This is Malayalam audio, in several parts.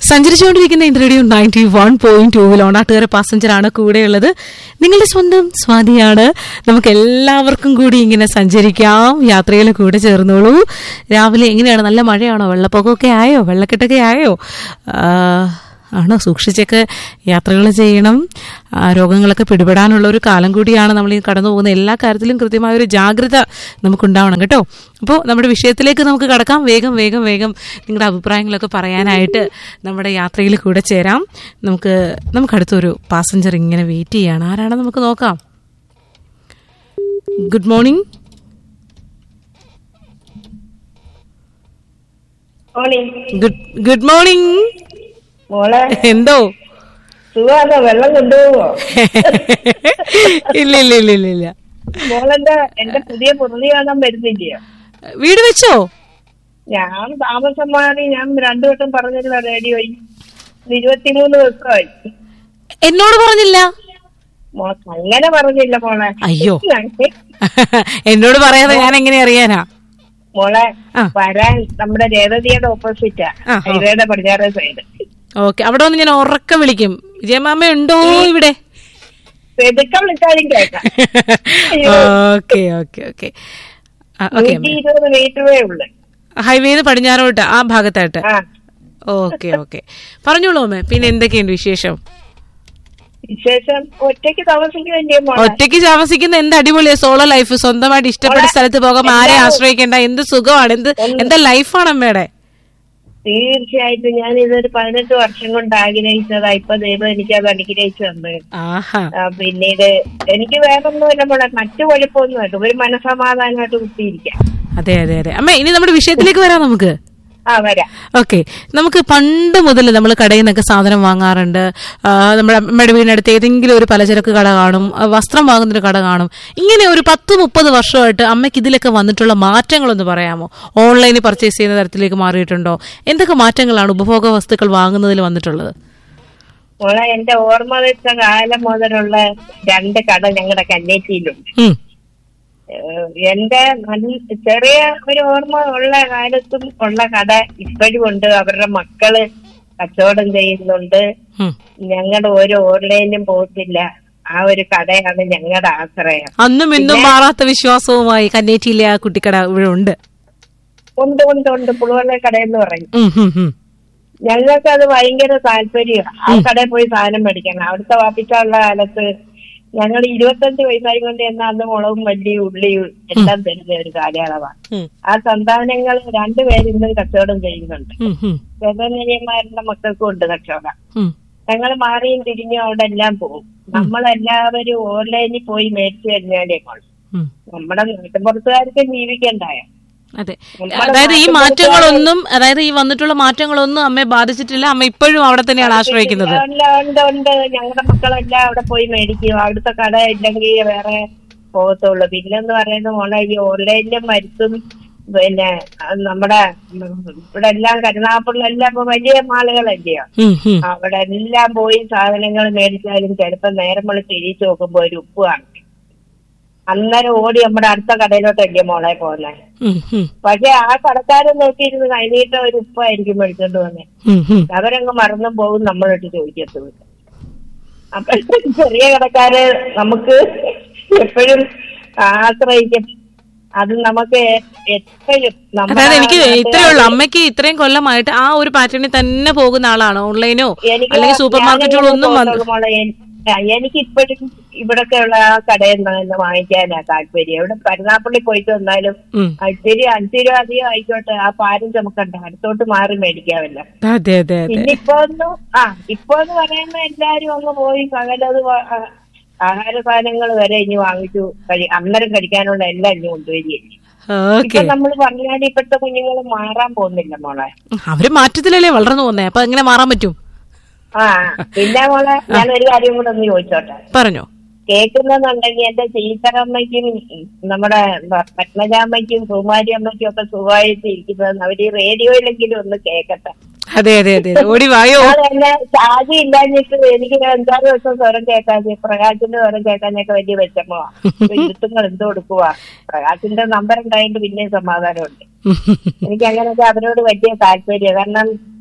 സഞ്ചരിച്ചുകൊണ്ടിരിക്കുന്ന ഇന്റർവ്യൂ നയൻറ്റി വൺ പോയിന്റ് ടൂവിൽ ഓണാട്ടുകാര പാസഞ്ചറാണ് കൂടെയുള്ളത് നിങ്ങളുടെ സ്വന്തം സ്വാതിയാണ് നമുക്ക് എല്ലാവർക്കും കൂടി ഇങ്ങനെ സഞ്ചരിക്കാം യാത്രയിൽ കൂടെ ചേർന്നോളൂ രാവിലെ എങ്ങനെയാണ് നല്ല മഴയാണോ വെള്ളപ്പൊക്കമൊക്കെ ആയോ വെള്ളക്കെട്ടൊക്കെ ആയോ ആ, ആണോ സൂക്ഷിച്ചൊക്കെ യാത്രകൾ ചെയ്യണം ആ, രോഗങ്ങളൊക്കെ പിടിപെടാനുള്ള ഒരു കാലം കൂടിയാണ് നമ്മൾ ഈ കടന്നു പോകുന്ന എല്ലാ കാര്യത്തിലും കൃത്യമായ ഒരു ജാഗ്രത നമുക്കുണ്ടാവണം കേട്ടോ അപ്പോൾ നമ്മുടെ വിഷയത്തിലേക്ക് നമുക്ക് കടക്കാം വേഗം വേഗം വേഗം നിങ്ങളുടെ അഭിപ്രായങ്ങളൊക്കെ പറയാനായിട്ട് നമ്മുടെ യാത്രയിൽ കൂടെ ചേരാം നമുക്ക് നമുക്ക് അടുത്തൊരു പാസഞ്ചർ ഇങ്ങനെ വെയിറ്റ് ചെയ്യാണ് ആരാണെന്ന് നമുക്ക് നോക്കാം good morning morning good good morning മോളെ എന്തോ സുഖാണോ വെള്ളം കൊണ്ടുപോവോ ഇല്ല ഇല്ല ഇല്ല ഇല്ല ഇല്ല മോളെന്താ എന്റെ പുതിയ പുറതി കാണാൻ വരുന്നില്ലയോ വീട് വെച്ചോ ഞാൻ താമസം മാറി ഞാൻ രണ്ടു വട്ടം പറഞ്ഞിരുന്ന റേഡിയോയിൽ ഇരുപത്തിമൂന്ന് ദിവസമായി എന്നോട് പറഞ്ഞില്ല മോളെ അങ്ങനെ പറഞ്ഞില്ല മോളെ അയ്യോ ഞങ്ങ- എന്നോട് പറയാതെ ഞാൻ എങ്ങനെ അറിയാനാ മോളെ ആ. വരാൻ നമ്മുടെ രേവതിയുടെ ഓപ്പോസിറ്റാ ആ, ആ. ഹൈവേയുടെ പടിഞ്ഞാറേ സൈഡ് ഓക്കെ അവിടെ വന്ന് ഞാൻ ഉറക്കം വിളിക്കും വിജയമാമ ഉണ്ടോ ഇവിടെ പെതുക്കം വിളിച്ചാലും കേൾക്കാം ഓക്കെ ഓക്കെ ഓക്കെ ഓക്കെ നൂറ്റി ഇരുപത് മീറ്ററേ ഉള്ളു ഹൈവേന്ന് പടിഞ്ഞാറോട്ട് ആ ഭാഗത്തായിട്ട് ആ ഓക്കെ ഓക്കെ പറഞ്ഞോളൂ അമ്മേ പിന്നെ എന്തൊക്കെയുണ്ട് വിശേഷം വിശേഷം ഒറ്റയ്ക്ക് താമസിക്കുമല്ലേ മോളെ ഒറ്റയ്ക്ക് താമസിക്കുന്ന എന്ത് അടിപൊളിയാ സോളോ ലൈഫ് സ്വന്തമായിട്ട് ഇഷ്ടപ്പെട്ട സ്ഥലത്ത് പോകാം ആരെ ആശ്രയിക്കേണ്ട എന്ത് സുഖമാണ് എന്ത് എന്താ ലൈഫാണ് അമ്മയുടെ തീർച്ചയായിട്ടും ഞാൻ ഇതൊരു പതിനെട്ട് വർഷം കൊണ്ട് ആഗ്രഹിച്ചതാ ഇപ്പൊ ദൈവം എനിക്ക് അത് അനുഗ്രഹിച്ചു തന്നത് ആഹാ ആ, പിന്നീട് എനിക്ക് വേറൊന്നുമില്ല മോളെ മറ്റു കുഴപ്പമൊന്നുമില്ല ഒരു മനസമാധാനമായിട്ട് കുത്തിയിരിക്കാം അതെ അതെ അതെ അമ്മ ഇനി നമ്മുടെ വിഷയത്തിലേക്ക് വരാം നമുക്ക് ആ വരാം ഓക്കെ നമുക്ക് പണ്ട് മുതൽ നമ്മൾ കടയിൽ നിന്നൊക്കെ സാധനം വാങ്ങാറുണ്ട് ആ, നമ്മുടെ അമ്മയുടെ വീടിനടുത്ത് ഏതെങ്കിലും ഒരു പലചരക്ക് കട കാണും ആ, വസ്ത്രം വാങ്ങുന്നൊരു കട കാണും ഇങ്ങനെ ഒരു പത്ത് മുപ്പത് വർഷമായിട്ട് അമ്മയ്ക്ക് ഇതിലൊക്കെ വന്നിട്ടുള്ള മാറ്റങ്ങളൊന്ന് പറയാമോ ഓൺലൈനിൽ പർച്ചേസ് ചെയ്യുന്ന തരത്തിലേക്ക് മാറിയിട്ടുണ്ടോ എന്തൊക്കെ മാറ്റങ്ങളാണ് ഉപഭോഗ വസ്തുക്കൾ വാങ്ങുന്നതിൽ വന്നിട്ടുള്ളത് മോളെ എന്റെ ഓർമ്മ വെച്ച കാലം മുതലുള്ള രണ്ട് കട ഞങ്ങളുടെ കന്നേറ്റിയിലുണ്ട് ഉം, ഏഹ് എന്റെ നല്ല ചെറിയ ഒരു ഓർമ്മ ഉള്ള കാലത്തും ഉള്ള കട ഇപ്പോഴും ഉണ്ട് അവരുടെ മക്കള് കച്ചവടം ചെയ്യുന്നുണ്ട് ഉം. ഞങ്ങളുടെ ഒരു ഓൺലൈനും പോകത്തില്ല ആ ഒരു കടയാണ് ഞങ്ങളുടെ ആശ്രയം അന്നും ഇന്നും മാറാത്ത വിശ്വാസവുമായി കന്നേറ്റിയിലെ ആ കുട്ടിക്കട ഇവിടെ ഉണ്ട് ഉണ്ട് ഉണ്ട് ഉണ്ട് പുളുവള്ള കടയെന്ന് പറയും ഉം, ഉം, ഉം. ഞങ്ങൾക്ക് അത് ഭയങ്കര താല്പര്യമാണ് ആ കടയിൽ പോയി സാധനം മേടിക്കണം അവിടുത്തെ വാപ്പിച്ചുള്ള കാലത്ത് ഞങ്ങൾ ഇരുപത്തഞ്ച് വയസ്സായി കൊണ്ട് എന്നാ അന്ന് മുളകും മല്ലിയും ഉള്ളിയും എല്ലാം തരുന്ന ഒരു കാലയളവാണ് ഉം, ആ സന്താനങ്ങൾ രണ്ടുപേരിന്ന് കച്ചവടം ചെയ്യുന്നുണ്ട് ഉം, ഉം, വേദനന്മാരുടെ മക്കൾക്കും ഉണ്ട് കച്ചവടം ഉം. ഞങ്ങൾ മാറിയും തിരിഞ്ഞും അവിടെ എല്ലാം പോകും നമ്മളെല്ലാവരും ഓൺലൈനിൽ പോയി മേടിച്ചു കഴിഞ്ഞാലേ കൊള്ളു ഉം. നമ്മുടെ നാട്ടുപുറത്തുകാർക്ക് ജീവിക്കണ്ടായ അതെ അതായത് ഈ മാറ്റങ്ങളൊന്നും അതായത് ഈ വന്നിട്ടുള്ള മാറ്റങ്ങളൊന്നും അമ്മയെ ബാധിച്ചിട്ടില്ല അമ്മ ഇപ്പോഴും അവിടെ തന്നെയാണ് ആശ്രയിക്കുന്നത് ഉണ്ട് ഉണ്ട് ഉണ്ട് ഞങ്ങളുടെ മക്കളെല്ലാം അവിടെ പോയി മേടിക്കും അവിടുത്തെ കട ഇല്ലെങ്കിൽ വേറെ പോകത്തുള്ളൂ പിന്നെന്ന് പറയുന്നത് മോളെ ഈ ഓൺലൈനിലും മരുത്തും പിന്നെ അത് നമ്മുടെ ഉം, ഇവിടെ എല്ലാം കരുനാഗപ്പള്ളിലെല്ലാം ഇപ്പൊ വലിയ മാളുകളല്ലയോ ഉം, ഉം, അവിടെ എല്ലാം പോയി സാധനങ്ങൾ മേടിച്ചാലും ചിലപ്പോ നേരം വെളുത്ത് തിരിച്ചു നോക്കുമ്പോ ഒരു ഉപ്പ് കാണും അന്നേരം ഓടി നമ്മുടെ അടുത്ത കടയിലോട്ടല്ലേ മോളെ പോകുന്നത് ഉം, ഉം, പക്ഷെ ആ കടക്കാരൻ നോക്കിയിരുന്ന് കൈനീട്ട ഒരു ഉപ്പായിരിക്കും മേടിച്ചോണ്ട് വന്നേ ഉം, ഉം. അവരങ്ങ് മറന്നും പോകും നമ്മളോട്ട് ചോദിക്കത്തുമില്ല അപ്പൊ ചെറിയ കടക്കാര് നമുക്ക് എപ്പോഴും ആശ്രയിക്കും അത് നമുക്ക് എപ്പോഴും നമ്മുടെ അതായത് എനിക്ക് നാട്ടുകാര് ഇത്രയേ ഉള്ളൂ അമ്മയ്ക്ക് ഇത്രയും കൊല്ലമായിട്ട് ആ ഒരു പാറ്റേണിൽ തന്നെ പോകുന്ന ആളാണ് ഓൺലൈനോ എനിക്ക് അല്ലെങ്കിൽ സൂപ്പർ മാർക്കറ്റുകളോ ഒന്നും ഞാനിങ്ങനെ വന്ന് പോകുന്നത് മോളെ, എൻ- ആ, എനിക്ക് ഇപ്പോഴും ഇവിടൊക്കെ ഉള്ള ആ കടയിൽ നിന്ന് തന്നെ വാങ്ങിക്കാനാ താല്പര്യം ഇവിടെ കരുനാപ്പള്ളി പോയിട്ട് വന്നാലും ഉം. ഇച്ചിരി അഞ്ചു രൂപ അധികം ആയിക്കോട്ടെ ആ പാരും ചുമക്കണ്ട അടുത്തോട്ട് മാറി മേടിക്കാമല്ലോ അതെ അതെ അതെ പിന്നെ ഇപ്പൊ ഒന്ന് ആ ഇപ്പൊ എന്ന് പറയുന്ന എല്ലാരും അങ്ങ് പോയി പകലത് വാ- ആ, ആഹാര സാധനങ്ങൾ വരെ ഇനി വാങ്ങിച്ചു കഴി അന്നേരം കഴിക്കാനുള്ള എല്ലാം ഇനി കൊണ്ടുവരികയില്ല ഓക്കെ ഇപ്പൊ നമ്മൾ പറഞ്ഞാൽ ഇപ്പോഴത്തെ കുഞ്ഞുങ്ങൾ മാറാൻ പോകുന്നില്ല മോളെ അവര് മാറ്റത്തിലല്ലേ വളർന്നു പോകുന്നേ അപ്പൊ എങ്ങനെ മാറാൻ പറ്റും ആ പിന്നെ മോളെ ഞാൻ ഒരു കാര്യം കൂടെ ഒന്ന് ചോദിച്ചോട്ടെ പറഞ്ഞോ കേൾക്കുന്നെന്നുണ്ടെങ്കിൽ എന്റെ ചീത്തറമ്മയ്ക്കും നമ്മുടെ പ- പത്മജാമ്മയ്ക്കും സുമാരി അമ്മയ്ക്കും ഒക്കെ സുഖമായിട്ട് ഇരിക്കുന്നത് അവര് ഈ റേഡിയോയിലെങ്കിലും ഒന്ന് കേക്കട്ടെ അതെ അതെ അതെ ഓടി വായോ അത് തന്നെ ഷാജി ഇല്ലാഞ്ഞിട്ട് എനിക്ക് അഞ്ചാറ് ദിവസം സ്വരം കേൾക്കാൻ പ്രകാശിന്റെ സ്വരം കേൾക്കാനൊക്കെ വലിയ വിഷമമാ ഇരുത്തുങ്ങൾ എന്തോ കൊടുക്കുവാ പ്രകാശിന്റെ നമ്പർ ഉണ്ടായിട്ട് പിന്നെയും സമാധാനമുണ്ട് എനിക്ക് അങ്ങനെയൊക്കെ അവരോട് വലിയ താല്പര്യം കാരണം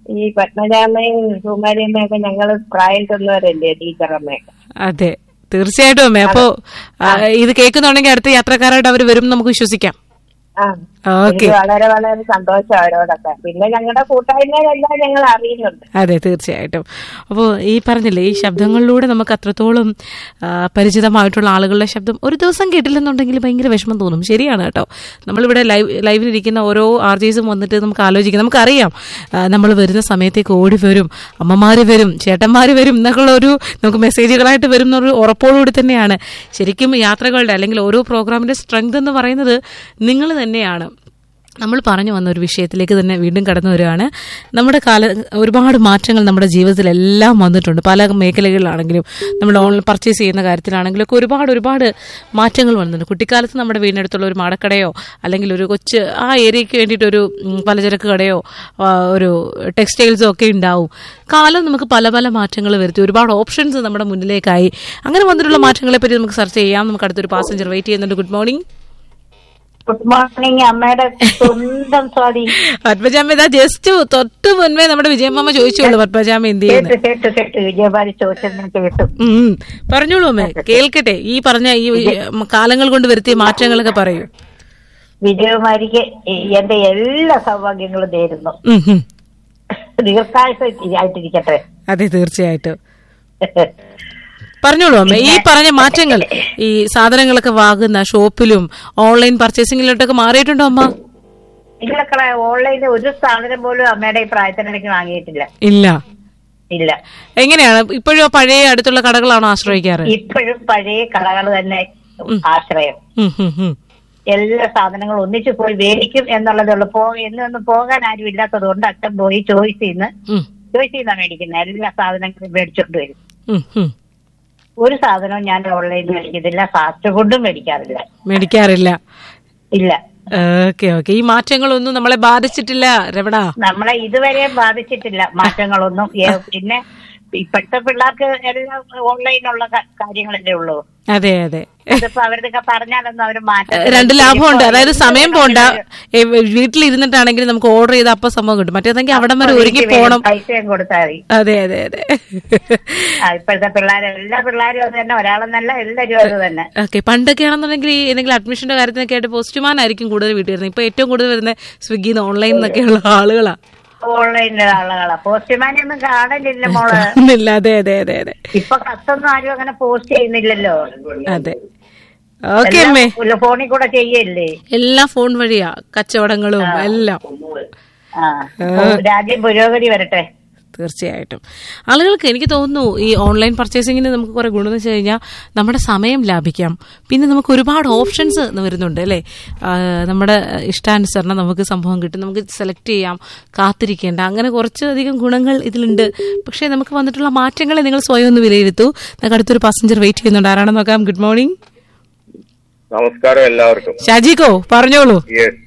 ഈ പത്മജാമയും സുമാരിയമ്മയും ഒക്കെ ഞങ്ങൾ പ്രായം ചെന്നവരല്ലേ ടീച്ചറമ്മയൊക്കെ അതെ തീർച്ചയായിട്ടും അമ്മേ അപ്പോ ആ, ഇത് കേൾക്കുന്നുണ്ടെങ്കിൽ അടുത്ത യാത്രക്കാരായിട്ട് അവർ വരും എന്ന് നമുക്ക് വിശ്വസിക്കാം ആ ഓക്കെ എനിക്ക് വളരെ വളരെ സന്തോഷം അവരോടൊക്കെ പിന്നെ ഞങ്ങളുടെ കൂട്ടായ്മയിലെല്ലാം ഞങ്ങൾ അറിയുന്നുണ്ട് അതെ തീർച്ചയായിട്ടും അപ്പോൾ ഈ പറഞ്ഞില്ലേ ഈ ശബ്ദങ്ങളിലൂടെ നമുക്ക് അത്രത്തോളം ആ, പരിചിതമായിട്ടുള്ള ആളുകളുടെ ശബ്ദം ഒരു ദിവസം കേട്ടില്ലെന്നുണ്ടെങ്കിൽ ഭയങ്കര വിഷമം തോന്നും ശരിയാണ് കേട്ടോ നമ്മളിവിടെ ലൈവ് ലൈവിലിരിക്കുന്ന ഓരോ ആർ ജിസും വന്നിട്ട് നമുക്ക് ആലോചിക്കാം നമുക്കറിയാം നമ്മൾ വരുന്ന സമയത്തേക്ക് ഓടി വരും അമ്മമാർ വരും ചേട്ടന്മാർ വരും എന്നൊക്കെയുള്ള ഒരു നമുക്ക് മെസ്സേജുകളായിട്ട് വരും എന്നൊരു ഉറപ്പോടുകൂടി തന്നെയാണ് ശരിക്കും യാത്രകളുടെ അല്ലെങ്കിൽ ഓരോ പ്രോഗ്രാമിന്റെ സ്ട്രെങ്ത് എന്ന് പറയുന്നത് നിങ്ങൾ തന്നെയാണ് നമ്മൾ പറഞ്ഞു വന്ന ഒരു വിഷയത്തിലേക്ക് തന്നെ വീണ്ടും കടന്നു വരികയാണ് നമ്മുടെ കാല ഒരുപാട് മാറ്റങ്ങൾ നമ്മുടെ ജീവിതത്തിലെല്ലാം വന്നിട്ടുണ്ട് പല മേഖലകളിലാണെങ്കിലും നമ്മൾ ഓൺലൈൻ പർച്ചേസ് ചെയ്യുന്ന കാര്യത്തിലാണെങ്കിലും ഒക്കെ ഒരുപാട് ഒരുപാട് മാറ്റങ്ങൾ വന്നിട്ടുണ്ട് കുട്ടിക്കാലത്ത് നമ്മുടെ വീടിനടുത്തുള്ള ഒരു മാടക്കടയോ അല്ലെങ്കിൽ ഒരു കൊച്ച് ആ ഏരിയയ്ക്ക് വേണ്ടിയിട്ട് ഒരു ഉം, പലചരക്ക് കടയോ ആ, ഒരു ടെക്സ്റ്റൈൽസോ ഒക്കെ ഉണ്ടാവും കാലം നമുക്ക് പല പല മാറ്റങ്ങൾ വരുത്തി ഒരുപാട് ഓപ്ഷൻസ് നമ്മുടെ മുന്നിലേക്കായി അങ്ങനെ വന്നിട്ടുള്ള മാറ്റങ്ങളെ പറ്റി നമുക്ക് ചർച്ച ചെയ്യാം നമുക്ക് അടുത്തൊരു പാസഞ്ചർ വെയിറ്റ് ചെയ്യുന്നുണ്ട് ഗുഡ് മോർണിംഗ് ഗുഡ് മോർണിംഗ് അമ്മയുടെ സ്വന്തം സ്വാതി പത്മജാമ ഇതാ ജസ്റ്റ് തൊട്ട് മുൻപേ നമ്മുടെ വിജയമ്മ ചോദിച്ചോളൂ പത്മജാമ എന്ത് ചെയ്യുന്നു കേട്ടു കേട്ടു കേട്ടു വിജയഭാരി ചോദിച്ചതിന് കേട്ടു ഉം. പറഞ്ഞോളൂ അമ്മേ കേൾക്കട്ടെ ഈ പറഞ്ഞ ഈ കാലങ്ങൾ കൊണ്ട് വരുത്തിയ മാറ്റങ്ങളൊക്കെ പറയൂ വിജയകുമാരിക്ക് എന്റെ എല്ലാ സൗഭാഗ്യങ്ങളും നേരുന്നു ഉം, ഉം. ദീർഘായുസ ആയിട്ടിരിക്കട്ടെ അതെ തീർച്ചയായിട്ടും പറഞ്ഞോളൂ അമ്മ ഈ പറഞ്ഞ മാറ്റങ്ങൾ ഈ സാധനങ്ങളൊക്കെ വാങ്ങുന്ന ഷോപ്പിലും ഓൺലൈൻ പർച്ചേസിംഗിലോട്ടൊക്കെ മാറിയിട്ടുണ്ടോ അമ്മ നിങ്ങളൊക്കെ ഓൺലൈനിൽ ഒരു സാധനം പോലും അമ്മയുടെ ഈ പ്രായത്തിനിടയ്ക്ക് വാങ്ങിയിട്ടില്ല ഇല്ല ഇല്ല എങ്ങനെയാണ് ഇപ്പോഴും ആ പഴയ അടുത്തുള്ള കടകളാണോ ആശ്രയിക്കാറ് ഇപ്പോഴും പഴയ കടകൾ തന്നെ ആശ്രയം ഉം, ഉം, ഉം. എല്ലാ സാധനങ്ങളും ഒന്നിച്ചു പോയി മേടിക്കും എന്നുള്ളതേ ഉള്ളൂ പോ എന്നൊന്നും പോകാൻ ആരും ഇല്ലാത്തത് കൊണ്ട് അച്ഛൻ പോയി ചോയ്സ് ചെയ്യുന്ന ഉം, ചോയ്സ് ചെയ്യുന്ന മേടിക്കുന്നത് എല്ലാ സാധനങ്ങളും മേടിച്ചോണ്ട് വരും ഉം, ഉം. ഒരു സാധനവും ഞാൻ ഓൺലൈനിൽ മേടിക്കത്തില്ല ഫാസ്റ്റ് ഫുഡും മേടിക്കാറില്ല മേടിക്കാറില്ല ഇല്ല ഓക്കെ ഓക്കെ ഈ മാറ്റങ്ങളൊന്നും നമ്മളെ ബാധിച്ചിട്ടില്ല രമണ നമ്മളെ ഇതുവരെ ബാധിച്ചിട്ടില്ല മാറ്റങ്ങളൊന്നും ഏ- പിന്നെ ഇപ്പോഴത്തെ പിള്ളേർക്ക് എല്ലാം ഓൺലൈനുള്ള ക- കാര്യങ്ങളല്ലേ ഉള്ളൂ അതെ അതെ ഇതിപ്പോ അവരുടെയൊക്കെ പറഞ്ഞാലൊന്നും അവർ മാറ്റം രണ്ട് ലാഭമുണ്ട് അതായത് സമയം പോണ്ട ഏ, വീട്ടിലിരുന്നിട്ടാണെങ്കിൽ നമുക്ക് ഓർഡർ ചെയ്ത അപ്പൊ സംഭവം കിട്ടും മറ്റേതെങ്കിൽ അവിടം വരെ ഒരുങ്ങി പോണം പൈസയും കൊടുത്താൽ മതി അതെ അതെ അതെ ആ, ഇപ്പോഴത്തെ പിള്ളേർ എല്ലാ പിള്ളേരും അത് തന്നെ ഒരാളെന്നല്ല എല്ലാവരും അത് തന്നെ ഓക്കെ പണ്ടൊക്കെ ആണെന്നുണ്ടെങ്കിൽ ഈ എന്തെങ്കിലും അഡ്മിഷന്റെ കാര്യത്തിനൊക്കെ ആയിട്ട് പോസ്റ്റ്മാൻ ആയിരിക്കും കൂടുതൽ വീട്ടിൽ വരുന്നത് ഇപ്പൊ ഏറ്റവും കൂടുതൽ വരുന്നത് സ്വിഗ്ഗിന്ന് ഓൺലൈൻ എന്നൊക്കെയുള്ള ആളുകളാ ഓൺലൈനിലെ ആളുകളാ പോസ്റ്റ്മാനെ ഒന്നും കാണലില്ല മോള് ഇല്ല അതെ അതെ അതെ അതെ ഇപ്പൊ കത്തൊന്നും ആരും അങ്ങനെ പോസ്റ്റ് ചെയ്യുന്നില്ലല്ലോ അതെ ഓക്കെ അമ്മേ എല്ലാം ഫോണിൽ കൂടെ ചെയ്യല്ലേ എല്ലാ ഫോൺ വഴിയാ കച്ചവടങ്ങളും എല്ലാം ആ രാജ്യം പുരോഗതി വരട്ടെ തീർച്ചയായിട്ടും ആളുകൾക്ക് എനിക്ക് തോന്നുന്നു ഈ ഓൺലൈൻ പർച്ചേസിങ്ങിന് നമുക്ക് കുറെ ഗുണം എന്ന് വെച്ച് കഴിഞ്ഞാൽ നമ്മുടെ സമയം ലാഭിക്കാം പിന്നെ നമുക്ക് ഒരുപാട് ഓപ്ഷൻസ് വരുന്നുണ്ട് അല്ലേ ആ, നമ്മുടെ ഇഷ്ടാനുസരണം നമുക്ക് സംഭവം കിട്ടും നമുക്ക് സെലക്ട് ചെയ്യാം കാത്തിരിക്കേണ്ട അങ്ങനെ കുറച്ചധികം ഗുണങ്ങൾ ഇതിലുണ്ട് പക്ഷേ നമുക്ക് വന്നിട്ടുള്ള മാറ്റങ്ങളെ നിങ്ങൾ സ്വയം ഒന്ന് വിലയിരുത്തൂ നമുക്ക് അടുത്തൊരു പാസഞ്ചർ വെയിറ്റ് ചെയ്യുന്നുണ്ട് ആരാണെന്ന് നോക്കാം ഗുഡ് മോർണിംഗ് നമസ്കാരം എല്ലാവർക്കും ഷാജിക്കോ പറഞ്ഞോളൂ യെസ്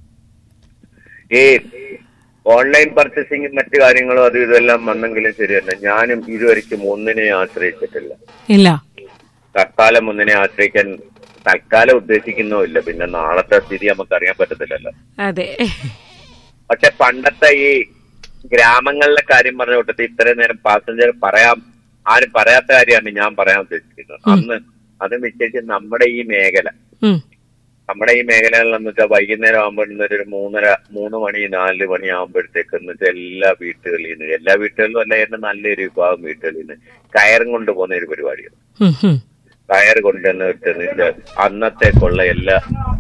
ഈ ഓൺലൈൻ പർച്ചേസിംഗും മറ്റു കാര്യങ്ങളും അതും ഇതെല്ലാം വന്നെങ്കിലും ശരി തന്നെ ഞാനും ഇതുവരെയ്ക്കും ഒന്നിനെ ആശ്രയിച്ചിട്ടില്ല ഇല്ല തൽക്കാലം ഒന്നിനെ ആശ്രയിക്കാൻ തൽക്കാലം ഉദ്ദേശിക്കുന്നുമില്ല പിന്നെ നാളത്തെ സ്ഥിതി നമുക്ക് അറിയാൻ പറ്റത്തില്ലല്ലോ അതെ പക്ഷെ പണ്ടത്തെ ഈ ഗ്രാമങ്ങളിലെ കാര്യം പറഞ്ഞ കൂട്ടത്തിൽ ഇത്രയും നേരം പാസഞ്ചർ പറയാം ആരും പറയാത്ത കാര്യമാണ് ഞാൻ പറയാൻ ഉദ്ദേശിക്കുന്നത് അന്ന് അത് നിശ്ചയിച്ച് നമ്മുടെ ഈ മേഖല ഉം. നമ്മുടെ ഈ മേഖലകളിലെന്ന് വെച്ചാൽ വൈകുന്നേരം ആകുമ്പോൾ ഒരു മൂന്നര മൂന്ന് മണി നാല് മണി ആകുമ്പോഴത്തേക്ക് എന്ന് വെച്ചാൽ എല്ലാ വീട്ടുകളിൽ നിന്ന് എല്ലാ വീട്ടുകളിലും അല്ല എന്നെ നല്ലൊരു വിഭാഗം വീട്ടുകളിൽ നിന്ന് കയറും കൊണ്ട് പോകുന്ന ഒരു പരിപാടിയാണ് ഉം, ഉം. കയർ കൊണ്ടുവന്ന് വെച്ചെന്ന് അന്നത്തേക്കുള്ള എല്ലാ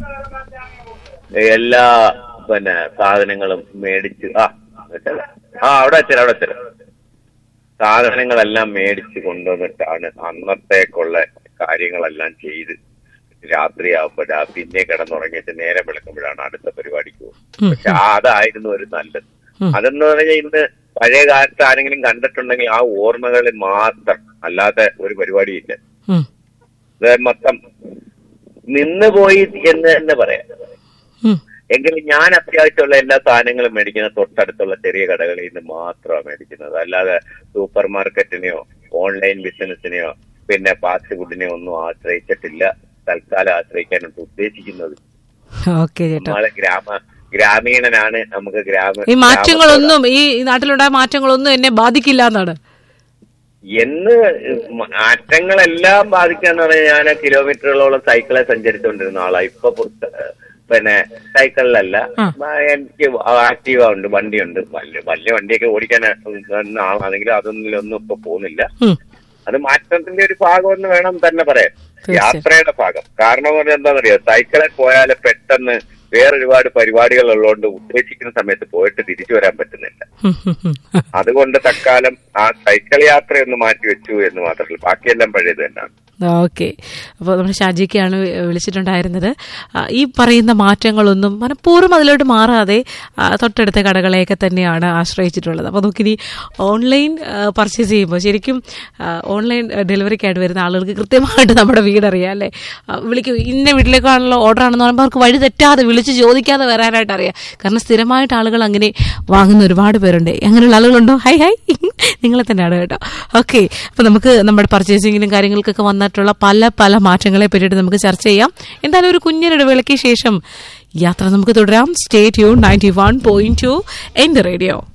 എല്ലാ പിന്നെ സാധനങ്ങളും മേടിച്ച് ആ വെച്ചേരാ. ആ അവിടെ വെച്ചേരാ അവിടെ വെച്ചേരാ സാധനങ്ങളെല്ലാം മേടിച്ച് കൊണ്ടുവന്നിട്ടാണ് അന്നത്തേക്കുള്ള കാര്യങ്ങളെല്ലാം ചെയ്ത് രാത്രിയാകുമ്പോഴാ പിന്നെ കിടന്നുറങ്ങിയിട്ട് നേരം വിളക്കുമ്പോഴാണ് അടുത്ത പരിപാടിക്ക് പോകുന്നത് പക്ഷെ ആ അതായിരുന്നു ഒരു നല്ലത് ഉം. അതെന്ന് പറഞ്ഞാൽ ഇന്ന് പഴയ കാലത്ത് ആരെങ്കിലും കണ്ടിട്ടുണ്ടെങ്കിൽ ആ ഓർമ്മകളിൽ മാത്രം അല്ലാതെ ഒരു പരിപാടിയില്ല ഉം. ഇത് മൊത്തം നിന്നുപോയി എന്ന് തന്നെ പറയാം ഉം. എങ്കിലും ഞാൻ അത്യാവശ്യമുള്ള എല്ലാ സാധനങ്ങളും മേടിക്കുന്നത് തൊട്ടടുത്തുള്ള ചെറിയ കടകളിൽ നിന്ന് മാത്രമാണ് മേടിക്കുന്നത് അല്ലാതെ സൂപ്പർ മാർക്കറ്റിനെയോ ഓൺലൈൻ ബിസിനസിനെയോ പിന്നെ ഫാസ്റ്റ് ഫുഡിനെയോ ഒന്നും ആശ്രയിച്ചിട്ടില്ല തൽക്കാലം ആശ്രയിക്കാനാണ് ഉദ്ദേശിക്കുന്നത് ഓക്കെ ചേട്ടാ നമ്മളെ ഗ്രാമ ഗ്രാമീണനാണ് നമുക്ക് ഗ്രാമ ഈ മാറ്റങ്ങളൊന്നും ഈ നാട്ടിലുണ്ടായ മാറ്റങ്ങളൊന്നും എന്നെ ബാധിക്കില്ല എന്നാണ് എന്ന് മാറ്റങ്ങളെല്ലാം ബാധിക്കാന്ന് പറഞ്ഞാൽ ഞാൻ കിലോമീറ്ററുകളോളം സൈക്കിളെ സഞ്ചരിച്ചുകൊണ്ടിരുന്ന ആളാ ഇപ്പൊ പുറത്ത് പിന്നെ സൈക്കിളിലല്ല ആ. ആ, എനിക്ക് ആക്റ്റീവ ഉണ്ട് വണ്ടിയുണ്ട് വലിയ വലിയ വണ്ടിയൊക്കെ ഓടിക്കാൻ അറിയുന്ന ആളാണെങ്കിലും അതൊന്നിലൊന്നും ഇപ്പൊ പോകുന്നില്ല ഉം. അത് മാറ്റത്തിന്റെ ഒരു ഭാഗം എന്ന് വേണം തന്നെ പറയാൻ തീർച്ചയായും. യാത്രയുടെ ഭാഗം കാരണം എന്ന് പറഞ്ഞാൽ എന്താണെന്നറിയോ സൈക്കിളിൽ പോയാൽ പെട്ടെന്ന് വേറെ ഒരുപാട് പരിപാടികൾ ഉള്ളതുകൊണ്ട് ഉദ്ദേശിക്കുന്ന സമയത്ത് പോയിട്ട് തിരിച്ചു വരാൻ പറ്റുന്നില്ല ഉം, ഉം, ഉം. അതുകൊണ്ട് തൽക്കാലം ആ സൈക്കിൾ യാത്രയൊന്ന് മാറ്റി വെച്ചു എന്ന് മാത്രമല്ല ബാക്കിയെല്ലാം പഴയത് തന്നെയാണ് ഓക്കെ അപ്പോൾ നമ്മുടെ ഷാജിക്കാണ് വി- വിളിച്ചിട്ടുണ്ടായിരുന്നത് ആ, ഈ പറയുന്ന മാറ്റങ്ങളൊന്നും മനഃപൂർവ്വം അതിലോട്ട് മാറാതെ ആ, തൊട്ടടുത്ത കടകളെയൊക്കെ തന്നെയാണ് ആശ്രയിച്ചിട്ടുള്ളത് അപ്പോൾ നമുക്കിനി ഓൺലൈൻ പർച്ചേസ് ചെയ്യുമ്പോൾ ശരിക്കും ആ, ഓൺലൈൻ ഡെലിവറിക്കായിട്ട് വരുന്ന ആളുകൾക്ക് കൃത്യമായിട്ട് നമ്മുടെ വീടറിയാം അല്ലേ ആ, വിളിക്കും ഇന്ന വീട്ടിലേക്കാണല്ലോ ഓർഡർ ആണെന്ന് പറയുമ്പോൾ അവർക്ക് വഴി തെറ്റാതെ വിളിച്ച് ചോദിക്കാതെ വരാനായിട്ട് അറിയാം കാരണം സ്ഥിരമായിട്ട് ആളുകൾ അങ്ങനെ വാങ്ങുന്ന ഒരുപാട് പേരുണ്ട് അങ്ങനെയുള്ള ആളുകളുണ്ടോ ഹൈ ഹൈ നിങ്ങളെ തന്നെയാണ് കേട്ടോ ഓക്കെ അപ്പോൾ നമുക്ക് നമ്മുടെ പർച്ചേസിങ്ങിനും കാര്യങ്ങൾക്കൊക്കെ വന്നിട്ടുള്ള പല പല മാറ്റങ്ങളെ പറ്റിയിട്ട് നമുക്ക് ചർച്ച ചെയ്യാം എന്തായാലും ഒരു കുഞ്ഞിനിടവേളയ്ക്ക് ശേഷം യാത്ര നമുക്ക് തുടരാം stay tune ninety one point two എൻ്റെ റേഡിയോ